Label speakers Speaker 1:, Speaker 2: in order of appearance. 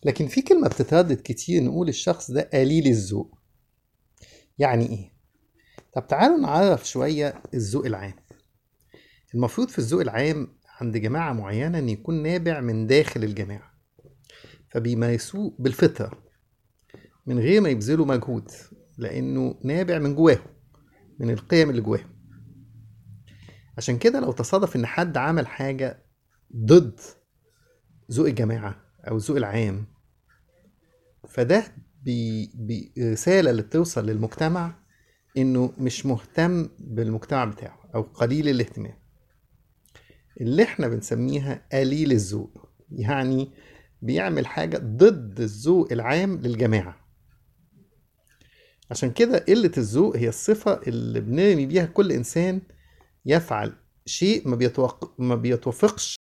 Speaker 1: لكن في كلمة بتتردد كتير نقول الشخص ده قليل الذوق يعني ايه؟ طب تعالوا نعرف شوية الذوق العام المفروض في الذوق العام عند جماعة معينة ان يكون نابع من داخل الجماعة فبيمارسوه بالفطرة من غير ما يبذلوا مجهود لانه نابع من جواهم من القيم اللي جواهم عشان كده لو تصادف ان حد عمل حاجة ضد ذوق الجماعة او الذوق العام فده بي بي رسالة اللي بتوصل للمجتمع انه مش مهتم بالمجتمع بتاعه او قليل الاهتمام اللي احنا بنسميها قليل الذوق يعني بيعمل حاجة ضد الذوق العام للجماعة عشان كده قلة الذوق هي الصفة اللي بنرمي بيها كل إنسان يفعل شيء ما, بيتوق... ما بيتوافقش